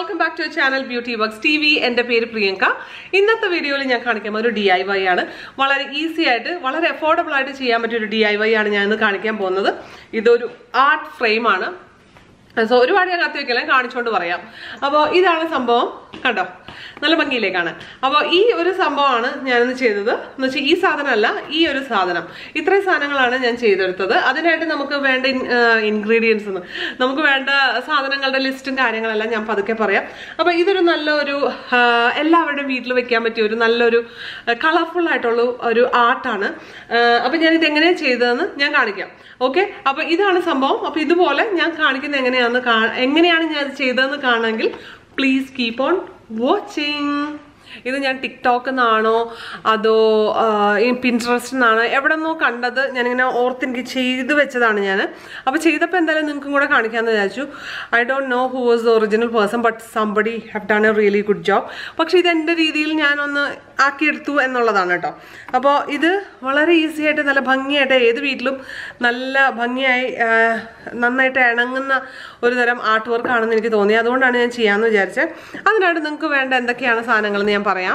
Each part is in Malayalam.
Welcome back to channel beauty works T V എൻ്റെ പേര് പ്രിയങ്ക ഇന്നത്തെ വീഡിയോയിൽ ഞാൻ കാണിക്കാൻ ഒരു ഡി ഐ വൈ ആണ് വളരെ ഈസി ആയിട്ട് വളരെ അഫോർഡബിൾ ആയിട്ട് ചെയ്യാൻ പറ്റിയ ഒരു ഡി ഐ വൈ ആണ് ഞാൻ ഇന്ന് കാണിക്കാൻ പോകുന്നത് ഇതൊരു ആർട്ട് ഫ്രെയിം ആണ് സോ ഒരുപാട് ഞാൻ കത്തി വെക്കല കാണിച്ചുകൊണ്ട് പറയാം അപ്പോൾ ഇതാണ് സംഭവം കണ്ടോ നല്ല ഭംഗിയിലേക്കാണ് അപ്പോൾ ഈ ഒരു സംഭവമാണ് ഞാനിന്ന് ചെയ്തത് എന്ന് വെച്ചാൽ ഈ സാധനമല്ല ഈ ഒരു സാധനം ഇത്രയും സാധനങ്ങളാണ് ഞാൻ ചെയ്തെടുത്തത് അതിനായിട്ട് നമുക്ക് വേണ്ട ഇൻഗ്രീഡിയൻസ് നമുക്ക് വേണ്ട സാധനങ്ങളുടെ ലിസ്റ്റും കാര്യങ്ങളെല്ലാം ഞാൻ പതുക്കെ പറയാം അപ്പോൾ ഇതൊരു നല്ലൊരു ആ, എല്ലാവരുടെയും വീട്ടിൽ വെക്കാൻ പറ്റിയ ഒരു നല്ലൊരു കളർഫുൾ ആയിട്ടുള്ള ഒരു ആർട്ടാണ് അപ്പോൾ ഞാൻ ഇത് എങ്ങനെയാണ് ചെയ്തതെന്ന് ഞാൻ കാണിക്കാം ഓക്കെ അപ്പൊ ഇതാണ് സംഭവം അപ്പൊ ഇതുപോലെ ഞാൻ കാണിക്കുന്നത് എങ്ങനെയാന്ന് കാ- എങ്ങനെയാണ് ഞാൻ ഇത് ചെയ്തതെന്ന് കാണണമെങ്കിൽ പ്ലീസ് കീപ്പ് ഓൺ വാച്ചിങ് ഇത് ഞാൻ ടിക്ടോക്കിൽ നിന്നാണോ അതോ പിൻട്രസ്റ്റ് നിന്നാണോ എവിടെ നിന്നോ കണ്ടത് ഞാനിങ്ങനെ ഓർത്ത് എനിക്ക് ചെയ്ത് വെച്ചതാണ് ഞാൻ അപ്പോൾ ചെയ്തപ്പോൾ എന്തായാലും നിങ്ങൾക്കും കൂടെ കാണിക്കാമെന്ന് വിചാരിച്ചു I don't know who was the original person but somebody have done a really good job പക്ഷേ ഇത് എൻ്റെ രീതിയിൽ ഞാനൊന്ന് ആക്കിയെടുത്തു എന്നുള്ളതാണ് കേട്ടോ അപ്പോൾ ഇത് വളരെ ഈസി ആയിട്ട് നല്ല ഭംഗിയായിട്ട് ഏത് വീട്ടിലും നല്ല ഭംഗിയായി ആ, നന്നായിട്ട് ഇണങ്ങുന്ന ഒരു തരം ആർട്ട് വർക്ക് ആണെന്ന് എനിക്ക് തോന്നി അതുകൊണ്ടാണ് ഞാൻ ചെയ്യാമെന്ന് വിചാരിച്ചത് അതിനായിട്ട് നിങ്ങൾക്ക് വേണ്ട എന്തൊക്കെയാണ് സാധനങ്ങളെന്ന് ഞാൻ പറയാം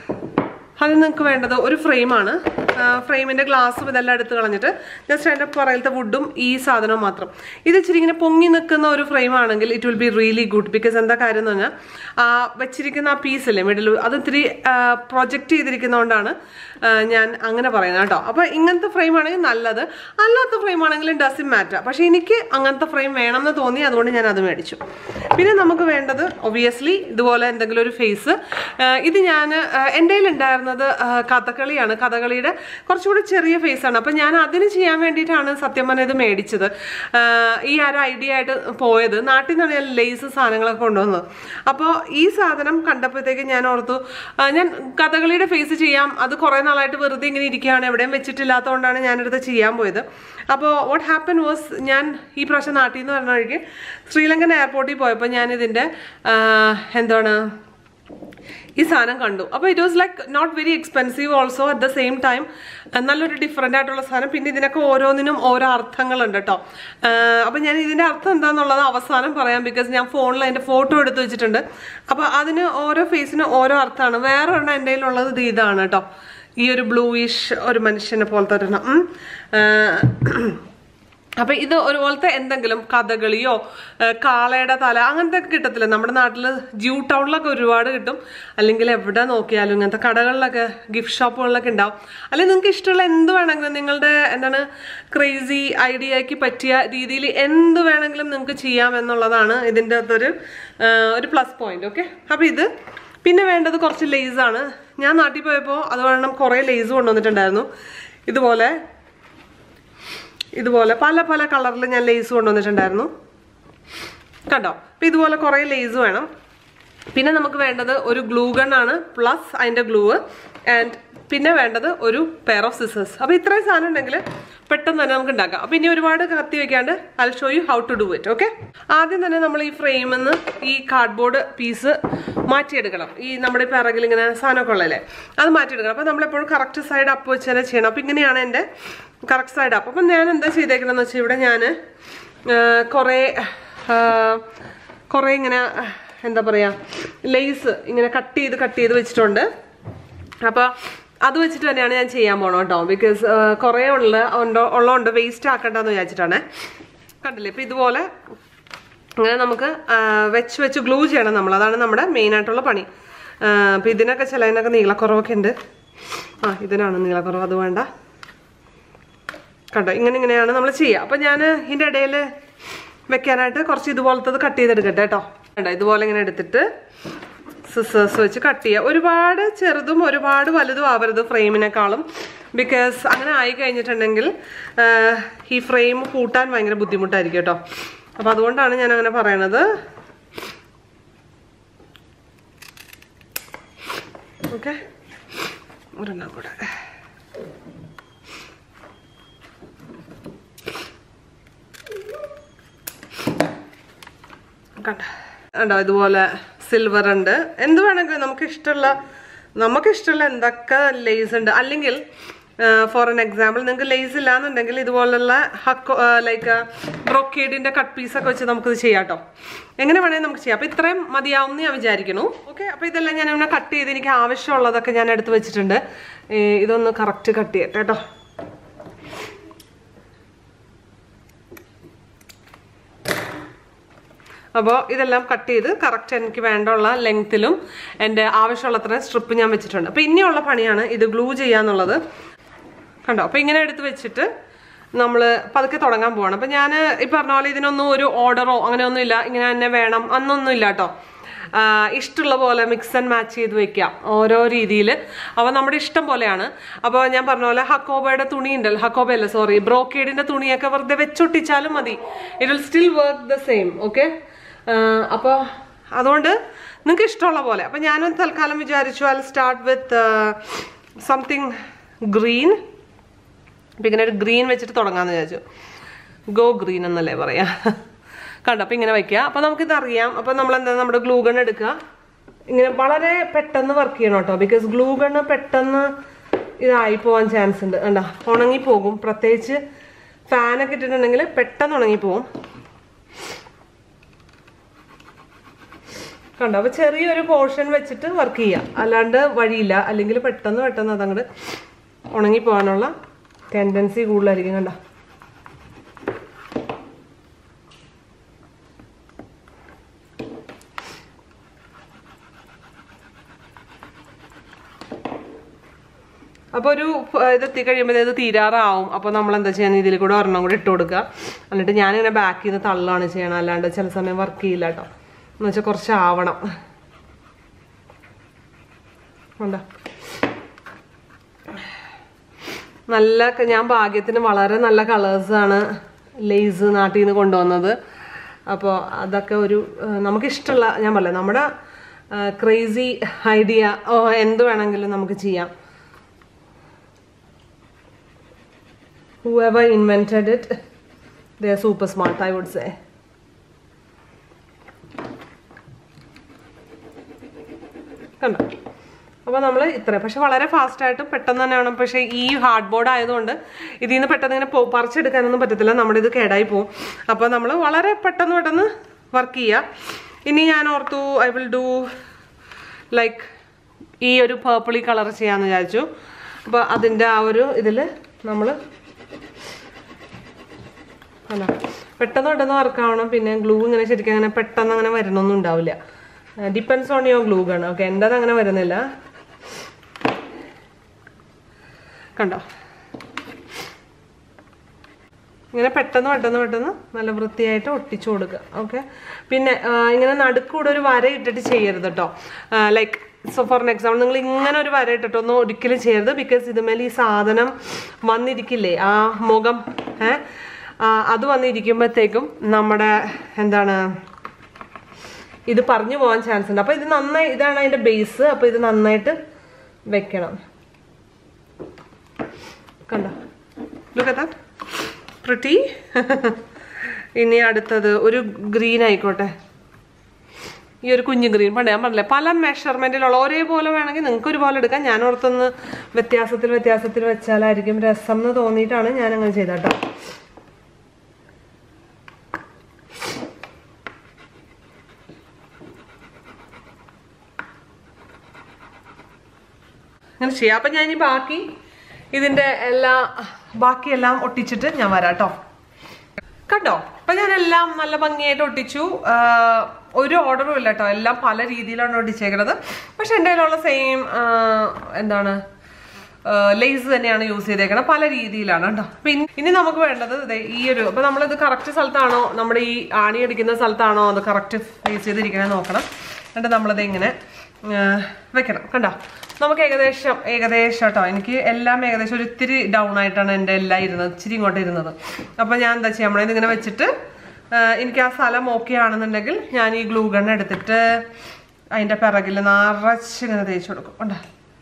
അതിന് നിങ്ങൾക്ക് വേണ്ടത് ഒരു ഫ്രെയിമാണ് ഫ്രെയിമിൻ്റെ ഗ്ലാസ്സും ഇതെല്ലാം എടുത്ത് കളഞ്ഞിട്ട് ജസ്റ്റ് അതിൻ്റെ പുറകിലത്തെ വുഡും ഈ സാധനവും മാത്രം ഇത് ഇച്ചിരി ഇങ്ങനെ പൊങ്ങി നിൽക്കുന്ന ഒരു ഫ്രെയിം ആണെങ്കിൽ it will be really good because എന്താ കാര്യം എന്ന് പറഞ്ഞാൽ ആ വെച്ചിരിക്കുന്ന ആ പീസില്ലേ മിഡിൽ അത് ഇത്തിരി പ്രൊജക്റ്റ് ചെയ്തിരിക്കുന്നതുകൊണ്ടാണ് ആ, ഞാൻ അങ്ങനെ പറയുന്നത് കേട്ടോ അപ്പോൾ ഇങ്ങനത്തെ ഫ്രെയിം ആണെങ്കിൽ നല്ലത് അല്ലാത്ത ഫ്രെയിം ആണെങ്കിലും ഡസിൻ മാറ്റർ പക്ഷേ എനിക്ക് അങ്ങനത്തെ ഫ്രെയിം വേണമെന്ന് തോന്നി അതുകൊണ്ട് ഞാൻ അത് മേടിച്ചു പിന്നെ നമുക്ക് വേണ്ടത് ഒബിയസ്ലി ഇതുപോലെ എന്തെങ്കിലും ഒരു ഫേസ് ഇത് ഞാൻ എൻ്റെ കയ്യിലുണ്ടായിരുന്നത് ആ, കഥകളിയാണ് കഥകളിയുടെ കുറച്ചുകൂടി ചെറിയ ഫേസാണ് അപ്പം ഞാൻ അതിന് ചെയ്യാൻ വേണ്ടിയിട്ടാണ് സത്യം പറഞ്ഞാൽ ഇത് മേടിച്ചത് ആ, ഈ ഒരു ഐഡിയ ആയിട്ട് പോയത് നാട്ടിൽ നിന്നാണ് ഞാൻ ലേസ് സാധനങ്ങളൊക്കെ കൊണ്ടുവന്നത് അപ്പോൾ ഈ സാധനം കണ്ടപ്പോഴത്തേക്ക് ഞാൻ ഓർത്തു ആ, ഞാൻ കഥകളിയുടെ ഫേസ് ചെയ്യാം അത് കുറേ നാളായിട്ട് വെറുതെ ഇങ്ങനെ ഇരിക്കുകയാണ് എവിടെയും വെച്ചിട്ടില്ലാത്തതുകൊണ്ടാണ് ഞാനെടുത്ത് ചെയ്യാൻ പോയത് അപ്പോൾ വാട്ട് ഹാപ്പൻ വാസ് ഞാൻ ഈ പ്രാവശ്യം നാട്ടിൽ നിന്ന് പറഞ്ഞ വഴിക്ക് ശ്രീലങ്കൻ എയർപോർട്ടിൽ പോയപ്പോൾ ഞാൻ ഇതിൻ്റെ എന്താണ് ഈ സാധനം കണ്ടു അപ്പോൾ it was like not very expensive also at the same time നല്ലൊരു ഡിഫറെൻ്റ് ആയിട്ടുള്ള സാധനം പിന്നെ ഇതിനൊക്കെ ഓരോന്നിനും ഓരോ അർത്ഥങ്ങളുണ്ട് കേട്ടോ അപ്പോൾ ഞാൻ ഇതിൻ്റെ അർത്ഥം എന്താണെന്നുള്ളത് അവസാനം പറയാം ബിക്കോസ് ഞാൻ ഫോണിൽ അതിൻ്റെ ഫോട്ടോ എടുത്ത് വെച്ചിട്ടുണ്ട് അപ്പോൾ അതിന് ഓരോ ഫേസിന് ഓരോ അർത്ഥമാണ് വേറെ ഒരെണ്ണം എൻ്റെ കയ്യിലുള്ളത് ഇത് ഇതാണ് കേട്ടോ ഈ ഒരു ബ്ലൂയിഷ് ഒരു മനുഷ്യനെ പോലത്തെ ഒരെണ്ണം ഉം. ആ, അപ്പൊ ഇത് ഒരുപോലത്തെ എന്തെങ്കിലും കഥകളിയോ ഏ, കാളയുടെ തല അങ്ങനത്തെ ഒക്കെ കിട്ടത്തില്ല നമ്മുടെ നാട്ടിൽ ജ്യൂ ടൗണിലൊക്കെ ഒരുപാട് കിട്ടും അല്ലെങ്കിൽ എവിടെ നോക്കിയാലും ഇങ്ങനത്തെ കടകളിലൊക്കെ ഗിഫ്റ്റ് ഷോപ്പുകളിലൊക്കെ ഉണ്ടാവും അല്ലെങ്കിൽ നിങ്ങൾക്ക് ഇഷ്ടമുള്ള എന്ത് വേണമെങ്കിലും നിങ്ങളുടെ എന്താണ് ക്രേസി ഐഡിയക്ക് പറ്റിയ രീതിയിൽ എന്ത് വേണമെങ്കിലും നിങ്ങൾക്ക് ചെയ്യാം എന്നുള്ളതാണ് ഇതിൻ്റെ അകത്തൊരു ഏ, ഒരു പ്ലസ് പോയിന്റ് ഓക്കെ അപ്പോൾ ഇത് പിന്നെ വേണ്ടത് കുറച്ച് ലേസാണ് ഞാൻ നാട്ടിൽ പോയപ്പോൾ അത് വേണം കുറേ ലേസ് കൊണ്ടുവന്നിട്ടുണ്ടായിരുന്നു ഇതുപോലെ ഇതുപോലെ പല പല കളറിൽ ഞാൻ ലേസ് കൊണ്ടുവന്നിട്ടുണ്ടായിരുന്നു കണ്ടോ അപ്പം ഇതുപോലെ കുറേ ലേസ് വേണം പിന്നെ നമുക്ക് വേണ്ടത് ഒരു ഗ്ലൂ ഗൺ ആണ് പ്ലസ് അതിൻ്റെ ഗ്ലൂ ആൻഡ് പിന്നെ വേണ്ടത് ഒരു പെയർ ഓഫ് സിസേഴ്സ് അപ്പോൾ ഇത്രയും സാധനം ഉണ്ടെങ്കിൽ പെട്ടെന്ന് തന്നെ നമുക്ക് ഉണ്ടാക്കാം അപ്പോൾ ഇനി ഒരുപാട് കത്തി വെക്കാണ്ട് I show you how to do it okay ആദ്യം തന്നെ നമ്മൾ ഈ ഫ്രെയിമിൽ നിന്ന് ഈ കാർഡ്ബോർഡ് പീസ് മാറ്റിയെടുക്കണം ഈ നമ്മുടെ പിറകിൽ ഇങ്ങനെ സാധനമൊക്കെ ഉള്ളതല്ലേ അത് മാറ്റിയെടുക്കണം അപ്പോൾ നമ്മളെപ്പോഴും കറക്റ്റ് സൈഡ് അപ്പ് വെച്ച് തന്നെ ചെയ്യണം അപ്പോൾ ഇങ്ങനെയാണ് എൻ്റെ കറക്റ്റ് സൈഡ് അപ്പ് അപ്പം ഞാൻ എന്താ ചെയ്തേക്കണമെന്ന് വെച്ചാൽ ഇവിടെ ഞാൻ കുറേ ആ, കുറേ ഇങ്ങനെ ആ, എന്താ പറയുക ലേസ് ഇങ്ങനെ കട്ട് ചെയ്ത് കട്ട് ചെയ്ത് വെച്ചിട്ടുണ്ട് അപ്പോൾ അത് വെച്ചിട്ട് തന്നെയാണ് ഞാൻ ചെയ്യാൻ പോണത് കേട്ടോ ബിക്കോസ് കുറേ ഉള്ള ഉണ്ടോ ഉള്ളതുകൊണ്ട് വേസ്റ്റ് ആക്കണ്ടെന്ന് വിചാരിച്ചിട്ടാണ് കണ്ടില്ലേ ഇപ്പം ഇതുപോലെ അങ്ങനെ നമുക്ക് ആ, വെച്ച് വെച്ച് ഗ്ലൂ ചെയ്യണം നമ്മൾ അതാണ് നമ്മുടെ മെയിൻ ആയിട്ടുള്ള പണി അപ്പം ഇതിനൊക്കെ ചിലതിനൊക്കെ നീളക്കുറവൊക്കെ ഉണ്ട് ആ ഇതിനാണ് നീളക്കുറവ് അത് വേണ്ട കണ്ടോ ഇങ്ങനെ ഇങ്ങനെയാണ് നമ്മൾ ചെയ്യുക അപ്പം ഞാൻ ഇതിൻ്റെ ഇടയിൽ വെക്കാനായിട്ട് കുറച്ച് ഇതുപോലത്തത് കട്ട് ചെയ്തെടുക്കട്ടെ കേട്ടോ കണ്ടോ ഇതുപോലെ ഇങ്ങനെ എടുത്തിട്ട് സിസേഴ്സ് വെച്ച് കട്ട് ചെയ്യുക ഒരുപാട് ചെറുതും ഒരുപാട് വലുതും ആവരുത് ഫ്രെയിമിനേക്കാളും ബിക്കോസ് അങ്ങനെ ആയി കഴിഞ്ഞിട്ടുണ്ടെങ്കിൽ ആഹ്, ഈ ഫ്രെയിം കൂട്ടാൻ ഭയങ്കര ബുദ്ധിമുട്ടായിരിക്കും കേട്ടോ അപ്പം അതുകൊണ്ടാണ് ഞാൻ അങ്ങനെ പറയണത് ഓക്കെ ഒരെണ്ണം കൂടെ കണ്ട കണ്ടോ ഇതുപോലെ സിൽവർ ഉണ്ട് എന്ത് വേണമെങ്കിലും നമുക്ക് ഇഷ്ടമുള്ള നമുക്ക് ഇഷ്ടമുള്ള എന്തൊക്കെ ലേസ് ഉണ്ട് അല്ലെങ്കിൽ ഫോർ എൻ എക്സാമ്പിൾ നിങ്ങൾക്ക് ലേസ് ഇല്ലാന്നുണ്ടെങ്കിൽ ഇതുപോലുള്ള ഹക്കോ ലൈക്ക് ബ്രോക്കേഡിന്റെ കട്ട് പീസൊക്കെ വെച്ച് നമുക്കിത് ചെയ്യാം കേട്ടോ എങ്ങനെ വേണമെങ്കിൽ നമുക്ക് ചെയ്യാം അപ്പോൾ ഇത്രയും മതിയാവും ഞാൻ വിചാരിക്കുന്നു ഓക്കെ അപ്പോൾ ഇതെല്ലാം ഞാൻ ഇങ്ങനെ കട്ട് ചെയ്ത് എനിക്ക് ആവശ്യമുള്ളതൊക്കെ ഞാൻ എടുത്ത് വെച്ചിട്ടുണ്ട് ഏ, ഇതൊന്ന് കറക്റ്റ് കട്ട് ചെയ്യട്ടെ കേട്ടോ അപ്പോൾ ഇതെല്ലാം കട്ട് ചെയ്ത് കറക്റ്റ് എനിക്ക് വേണ്ടുള്ള ലെങ്ത്തിലും എൻ്റെ ആവശ്യമുള്ളത്ര സ്ട്രിപ്പ് ഞാൻ വെച്ചിട്ടുണ്ട് അപ്പോൾ ഇനിയുള്ള പണിയാണ് ഇത് ഗ്ലൂ ചെയ്യാന്നുള്ളത് കണ്ടോ അപ്പോൾ ഇങ്ങനെ എടുത്ത് വെച്ചിട്ട് നമ്മൾ പതുക്കെ തുടങ്ങാൻ പോവാണ് അപ്പം ഞാൻ ഈ പറഞ്ഞ പോലെ ഇതിനൊന്നും ഒരു ഓർഡറോ അങ്ങനെയൊന്നും ഇല്ല ഇങ്ങനെ തന്നെ വേണം അന്നൊന്നും ഇല്ല കേട്ടോ ഇഷ്ടമുള്ള പോലെ മിക്സ് ആൻഡ് മാച്ച് ചെയ്ത് വെക്കാം ഓരോ രീതിയിൽ അപ്പോൾ നമ്മുടെ ഇഷ്ടം പോലെയാണ് അപ്പോൾ ഞാൻ പറഞ്ഞ പോലെ ഹക്കോബയുടെ തുണി ഉണ്ടല്ലോ ഹക്കോബയല്ല സോറി ബ്രോക്കേഡിന്റെ തുണിയൊക്കെ വെറുതെ വെച്ചൊട്ടിച്ചാലും മതി it will still work the same okay അപ്പോൾ അതുകൊണ്ട് നിങ്ങൾക്ക് ഇഷ്ടമുള്ള പോലെ അപ്പം ഞാനും തൽക്കാലം വിചാരിച്ചു I start with something green അപ്പം ഇങ്ങനെ ഒരു ഗ്രീൻ വെച്ചിട്ട് തുടങ്ങാമെന്ന് വിചാരിച്ചു ഗോ ഗ്രീൻ എന്നല്ലേ പറയാ കണ്ടോ അപ്പം ഇങ്ങനെ വയ്ക്കുക അപ്പം നമുക്കിത് അറിയാം അപ്പം നമ്മൾ എന്താ നമ്മുടെ ഗ്ലൂ ഗൺ എടുക്കുക ഇങ്ങനെ വളരെ പെട്ടെന്ന് വർക്ക് ചെയ്യണം കേട്ടോ ബിക്കോസ് ഗ്ലൂ ഗണ്ണ് പെട്ടെന്ന് ഇതായി പോകാൻ ചാൻസ് ഉണ്ട് കണ്ടോ ഉണങ്ങിപ്പോകും പ്രത്യേകിച്ച് ഫാനൊക്കെ ഇട്ടിട്ടുണ്ടെങ്കിൽ പെട്ടെന്ന് ഉണങ്ങിപ്പോകും കണ്ടോ അപ്പൊ ചെറിയൊരു പോർഷൻ വെച്ചിട്ട് വർക്ക് ചെയ്യാം അല്ലാണ്ട് വഴിയില്ല അല്ലെങ്കിൽ പെട്ടെന്ന് പെട്ടെന്ന് അതങ്ങോട്ട് ഉണങ്ങി പോകാനുള്ള ടെൻഡൻസി കൂടുതലായിരിക്കും കണ്ടോ അപ്പോൾ ഒരു ഫ- ഇത് എത്തി കഴിയുമ്പോൾ ഇത് തീരാറാവും അപ്പോൾ നമ്മൾ എന്താ ചെയ്യുക ഇതിൽ കൂടെ ഒരെണ്ണം കൂടി ഇട്ട് കൊടുക്കുക എന്നിട്ട് ഞാനിങ്ങനെ ബാക്കിൽ നിന്ന് തള്ളാണ് ചെയ്യണം അല്ലാണ്ട് ചില സമയം വർക്ക് ചെയ്യില്ല കേട്ടോ എന്ന് വെച്ചാൽ കുറച്ച് ആവണം ഉണ്ടോ നല്ല ക- ഞാൻ ഭാഗ്യത്തിന് വളരെ നല്ല കളേഴ്സാണ് ലേസ് നാട്ടിൽ നിന്ന് കൊണ്ടുവന്നത് അപ്പോൾ അതൊക്കെ ഒരു ആ, നമുക്കിഷ്ടമുള്ള ഞാൻ പറയാം നമ്മുടെ ക്രേസി ഐഡിയ ഓ എന്ത് വേണമെങ്കിലും നമുക്ക് ചെയ്യാം whoever invented it they are super smart i would say കണ്ടോ അപ്പോൾ നമ്മൾ ഇത്ര പക്ഷെ വളരെ ഫാസ്റ്റ് ആയിട്ട് പെട്ടെന്ന് തന്നെ വേണം പക്ഷേ ഈ ഹാർഡ് ബോർഡ് ആയതുകൊണ്ട് ഇതിൽ നിന്ന് പെട്ടെന്ന് ഇങ്ങനെ പോ- പറിച്ചെടുക്കാനൊന്നും പറ്റത്തില്ല നമ്മുടെ ഇത് കേടായി പോകും അപ്പോൾ നമ്മൾ വളരെ പെട്ടെന്ന് പെട്ടെന്ന് വർക്ക് ചെയ്യുക ഇനി ഞാൻ ഓർത്തു ഐ വിൽ ഡു ലൈക്ക് ഈ ഒരു പേർപ്പിളി കളർ ചെയ്യാമെന്ന് വിചാരിച്ചു അപ്പോൾ അതിൻ്റെ ആ ഒരു ഇതിൽ നമ്മൾ അല്ല പെട്ടെന്ന് പെട്ടെന്ന് വർക്ക് ആവണം പിന്നെ ഗ്ലൂ ഇങ്ങനെ ശരിക്കും അങ്ങനെ പെട്ടെന്ന് അങ്ങനെ വരണമൊന്നും ഉണ്ടാവില്ല depends on your glue gun okay എൻ്റെത് അങ്ങനെ വരുന്നില്ല കണ്ടോ ഇങ്ങനെ പെട്ടെന്ന് പെട്ടെന്ന് പെട്ടെന്ന് നല്ല വൃത്തിയായിട്ട് ഒട്ടിച്ചു കൊടുക്കുക ഓക്കെ പിന്നെ ആ, ഇങ്ങനെ നടുക്കൂടെ ഒരു വര ഇട്ടിട്ട് ചെയ്യരുത് കേട്ടോ ലൈക്ക് സോ ഫോർ എക്സാമ്പിൾ നിങ്ങൾ ഇങ്ങനെ ഒരു വര ഇട്ടിട്ടൊന്നും ഒരിക്കലും ചെയ്യരുത് ബിക്കോസ് ഇതുമേൽ ഈ സാധനം വന്നിരിക്കില്ലേ ആ മുഖം ഏ ആ, അത് വന്നിരിക്കുമ്പോഴത്തേക്കും നമ്മുടെ എന്താണ് ഇത് പറഞ്ഞു പോകാൻ ചാൻസ് ഉണ്ട് അപ്പോൾ ഇത് നന്നായി ഇതാണ് അതിൻ്റെ ബേസ് അപ്പോൾ ഇത് നന്നായിട്ട് വെക്കണം കണ്ടോ ലുക്ക് at that പ്രിട്ടി ഇനി അടുത്തത് ഒരു ഗ്രീൻ ആയിക്കോട്ടെ ഈ ഒരു കുഞ്ഞു ഗ്രീൻ പണ്ട് ഞാൻ പറഞ്ഞില്ലേ പല മെഷർമെന്റിലുള്ള ഒരേപോലെ വേണമെങ്കിൽ നിങ്ങൾക്ക് ഒരുപോലെ എടുക്കാം ഞാൻ ഓർത്തൊന്ന് വ്യത്യാസത്തിൽ വ്യത്യാസത്തിൽ വെച്ചാലായിരിക്കും രസം എന്ന് തോന്നിയിട്ടാണ് ഞാൻ അങ്ങനെ ചെയ്തട്ടോ അങ്ങനെ ചെയ്യാം അപ്പം ഞാൻ ഇനി ബാക്കി ഇതിന്റെ എല്ലാ ബാക്കിയെല്ലാം ഒട്ടിച്ചിട്ട് ഞാൻ വരാം കേട്ടോ കണ്ടോ അപ്പൊ ഞാൻ എല്ലാം നല്ല ഭംഗിയായിട്ട് ഒട്ടിച്ചു ആ, ഒരു ഓർഡറും ഇല്ല കേട്ടോ എല്ലാം പല രീതിയിലാണ് ഒട്ടിച്ചേക്കുന്നത് പക്ഷെ എൻ്റെ കയ്യിലുള്ള സെയിം എന്താണ് ലേസ് തന്നെയാണ് യൂസ് ചെയ്തേക്കുന്നത് പല രീതിയിലാണ് കേട്ടോ അപ്പൊ ഇനി- ഇനി നമുക്ക് വേണ്ടത് ദേ ഈ ഒരു അപ്പൊ നമ്മളിത് കറക്റ്റ് സ്ഥലത്താണോ നമ്മുടെ ഈ ആണി അടിക്കുന്ന സ്ഥലത്താണോ അത് കറക്റ്റ് ഫേസ് ചെയ്തിരിക്കണേ നോക്കണം എന്നിട്ട് നമ്മളത് ഇങ്ങനെ ആ, വെക്കണം കണ്ടോ നമുക്ക് ഏകദേശം ഏകദേശം കേട്ടോ എനിക്ക് എല്ലാം ഏകദേശം ഒരു ഇത്തിരി ഡൗൺ ആയിട്ടാണ് എൻ്റെ എല്ലാം ഇരുന്നത് ഇച്ചിരി ഇങ്ങോട്ട് ഇരുന്നത് അപ്പോൾ ഞാൻ എന്താ ചെയ്യുക നമ്മളിത് ഇങ്ങനെ വെച്ചിട്ട് ആ, എനിക്ക് ആ സ്ഥലം ഓക്കെ ആണെന്നുണ്ടെങ്കിൽ ഞാൻ ഈ ഗ്ലൂ ഗൺ എടുത്തിട്ട് അതിൻ്റെ പിറകിൽ നിറച്ച് ഇങ്ങനെ തേച്ച് കൊടുക്കും കണ്ടോ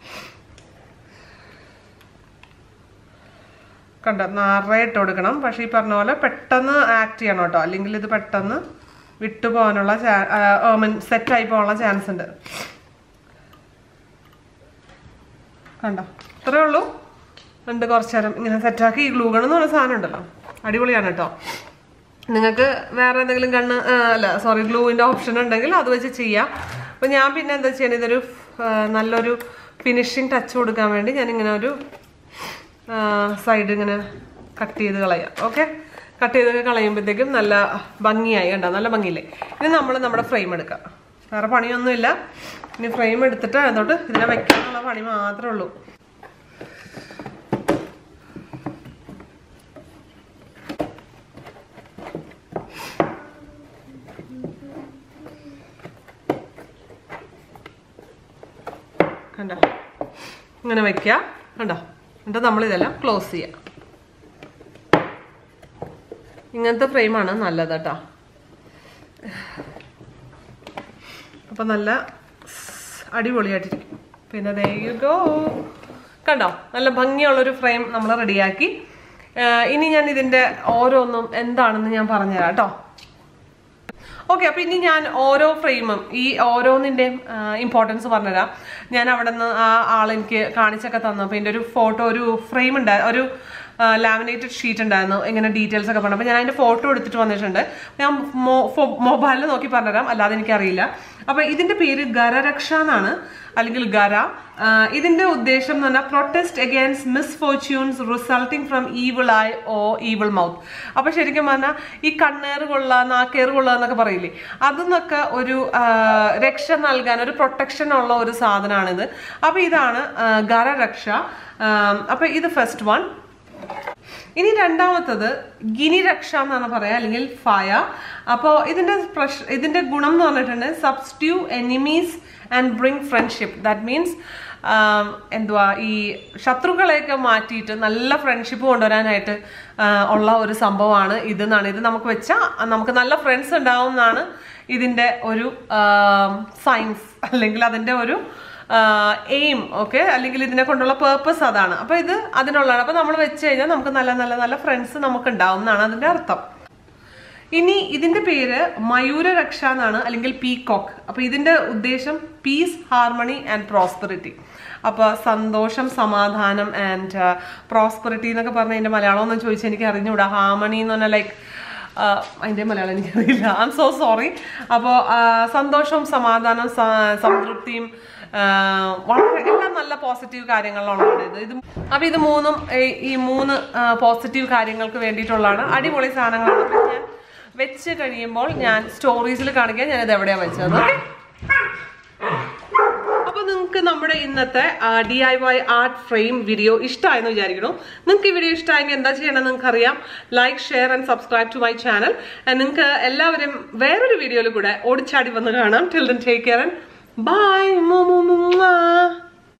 കണ്ടോ നിറയെ ഇട്ട് കൊടുക്കണം പക്ഷേ ഈ പറഞ്ഞ പോലെ പെട്ടെന്ന് ആക്ട് ചെയ്യണം കേട്ടോ അല്ലെങ്കിൽ ഇത് പെട്ടെന്ന് വിട്ടുപോകാനുള്ള മീൻ സെറ്റായി പോകാനുള്ള ചാൻസ് ഉണ്ട് കണ്ടോ ഇത്രേ ഉള്ളൂ ഉണ്ട് കുറച്ച് നേരം ഇങ്ങനെ സെറ്റാക്കി ഈ ഗ്ലൂ ഗൺ എന്ന് പറഞ്ഞ സാധനം ഉണ്ടല്ലോ അടിപൊളിയാണ് കേട്ടോ നിങ്ങൾക്ക് വേറെ എന്തെങ്കിലും കണ്ണ് ആ, അല്ല സോറി ഗ്ലൂവിൻ്റെ ഓപ്ഷൻ ഉണ്ടെങ്കിൽ അത് വെച്ച് ചെയ്യാം അപ്പം ഞാൻ പിന്നെ എന്താ ചെയ്യണത് ഇതൊരു ആ, നല്ലൊരു ഫിനിഷിങ് ടച്ച് കൊടുക്കാൻ വേണ്ടി ഞാനിങ്ങനെ ഒരു സൈഡ് ഇങ്ങനെ കട്ട് ചെയ്ത് കളയാം ഓക്കെ കട്ട് ചെയ്ത് കളയുമ്പോഴത്തേക്കും നല്ല ഭംഗിയായി കണ്ടോ നല്ല ഭംഗിയില്ലേ ഇനി നമ്മൾ നമ്മുടെ ഫ്രെയിം എടുക്കാം വേറെ പണിയൊന്നുമില്ല ഇനി ഫ്രെയിം എടുത്തിട്ട് അതോട്ട് ഇതിനെ വെക്കാനുള്ള പണി മാത്രമേ ഉള്ളൂ കണ്ടോ ഇങ്ങനെ വെക്കുക കണ്ടോ എന്നിട്ട് നമ്മൾ ഇതെല്ലാം ക്ലോസ് ചെയ്യാം ഇങ്ങനത്തെ ഫ്രെയിമാണ് നല്ലത് കേട്ടോ അപ്പം നല്ല സ് അടിപൊളിയായിട്ടിരിക്കും പിന്നെ ദേ യു ഗോ കണ്ടോ നല്ല ഭംഗിയുള്ളൊരു ഫ്രെയിം നമ്മൾ റെഡിയാക്കി ഇനി ഞാൻ ഇതിൻ്റെ ഓരോന്നും എന്താണെന്ന് ഞാൻ പറഞ്ഞുതരാം കേട്ടോ ഓക്കെ അപ്പൊ ഇനി ഞാൻ ഓരോ ഫ്രെയിമും ഈ ഓരോന്നിന്റെയും ഇമ്പോർട്ടൻസ് പറഞ്ഞുതരാം ഞാൻ അവിടെ നിന്ന് ആ ആൾ എനിക്ക് കാണിച്ചൊക്കെ തന്നു അപ്പൊ ഇതിന്റെ ഒരു ഫോട്ടോ ഒരു ഫ്രെയിം ഉണ്ടായി ഒരു ലാമിനേറ്റഡ് ഷീറ്റ് ഉണ്ടായിരുന്നു ഇങ്ങനെ ഡീറ്റെയിൽസ് ഒക്കെ പറഞ്ഞു അപ്പൊ ഞാൻ അതിന്റെ ഫോട്ടോ എടുത്തിട്ട് വന്നിട്ടുണ്ട് ഞാൻ മൊബൈലിൽ നോക്കി പറഞ്ഞുതരാം അല്ലാതെ എനിക്കറിയില്ല അപ്പൊ ഇതിന്റെ പേര് ഗരരക്ഷ എന്നാണ് അല്ലെങ്കിൽ ഗര ആ, ഇതിന്റെ ഉദ്ദേശം എന്ന് പറഞ്ഞാൽ protest against misfortunes resulting from evil eye or evil mouth അപ്പൊ ശരിക്കും പറഞ്ഞാൽ ഈ കണ്ണേറ് കൊള്ളുക നാക്കേറ് കൊള്ളുക എന്നൊക്കെ പറയില്ലേ അതിന്നൊക്കെ ഒരു ആ, രക്ഷ നൽകാൻ ഒരു പ്രൊട്ടക്ഷൻ ഉള്ള ഒരു സാധനമാണിത് അപ്പൊ ഇതാണ് ആ, ഗരരക്ഷ ആ, അപ്പൊ ഇത് ഫസ്റ്റ് വൺ ഇനി രണ്ടാമത്തത് ഗിനി രക്ഷ എന്നാണ് പറയാ അല്ലെങ്കിൽ ഫയ അപ്പോൾ ഇതിന്റെ പ്രശ് ഇതിന്റെ ഗുണം എന്ന് പറഞ്ഞിട്ടുണ്ട് substitute enemies and bring friendship that means എന്തുവാ ഈ ശത്രുക്കളെയൊക്കെ മാറ്റിയിട്ട് നല്ല ഫ്രണ്ട്ഷിപ്പ് കൊണ്ടുവരാനായിട്ട് ആ, ഉള്ള ഒരു സംഭവമാണ് ഇതെന്നാണ് ഇത് നമുക്ക് വെച്ചാൽ നമുക്ക് നല്ല ഫ്രണ്ട്സ് ഉണ്ടാവും എന്നാണ് ഇതിന്റെ ഒരു സയൻസ് അല്ലെങ്കിൽ അതിന്റെ ഒരു എയിം ഓക്കെ അല്ലെങ്കിൽ ഇതിനെ കൊണ്ടുള്ള പേർപ്പസ് അതാണ് അപ്പൊ ഇത് അതിനുള്ളതാണ് അപ്പൊ നമ്മൾ വെച്ച് കഴിഞ്ഞാൽ നമുക്ക് നല്ല നല്ല നല്ല ഫ്രണ്ട്സ് നമുക്ക് ഉണ്ടാവും എന്നാണ് അതിന്റെ അർത്ഥം ഇനി ഇതിന്റെ പേര് മയൂര രക്ഷ എന്നാണ് അല്ലെങ്കിൽ പീകോക്ക് അപ്പൊ ഇതിന്റെ ഉദ്ദേശം പീസ് ഹാർമണി ആൻഡ് പ്രോസ്പെറിറ്റി അപ്പൊ സന്തോഷം സമാധാനം ആൻഡ് പ്രോസ്പെറിറ്റി എന്നൊക്കെ പറഞ്ഞ അതിന്റെ മലയാളം ഒന്നും ചോദിച്ചാൽ എനിക്ക് അറിഞ്ഞുകൂടാ ഹാർമണി എന്ന് പറഞ്ഞാൽ ലൈക്ക് അതിൻ്റെ മലയാളം എനിക്കറിയില്ല ഐ എം സോ സോറി അപ്പോൾ സന്തോഷവും സമാധാനം സ- സംതൃപ്തിയും ആ, വളരെ എല്ലാം നല്ല പോസിറ്റീവ് കാര്യങ്ങളിലുള്ളതാണ് ഇത് ഇത് അപ്പോൾ ഇത് മൂന്നും ഈ- ഈ മൂന്ന് പോസിറ്റീവ് കാര്യങ്ങൾക്ക് വേണ്ടിയിട്ടുള്ളതാണ് അടിപൊളി സാധനങ്ങളാണ് അപ്പോൾ ഞാൻ വെച്ച് കഴിയുമ്പോൾ ഞാൻ സ്റ്റോറീസിൽ കാണിക്കാൻ ഞാനിത് എവിടെയാണ് വെച്ചത് ഓക്കെ അപ്പൊ നിങ്ങൾക്ക് നമ്മുടെ ഇന്നത്തെ D I Y art frame video ഇഷ്ടമായെന്ന് വിചാരിക്കുന്നു നിങ്ങൾക്ക് ഈ വീഡിയോ ഇഷ്ടമായെങ്കിൽ എന്താ ചെയ്യണം നിങ്ങൾക്ക് അറിയാം like share and subscribe to my channel നിങ്ങൾക്ക് എല്ലാവരും വേറൊരു വീഡിയോയിൽ കൂടെ ഓടിച്ചാടി വന്ന് കാണാം till then take care and by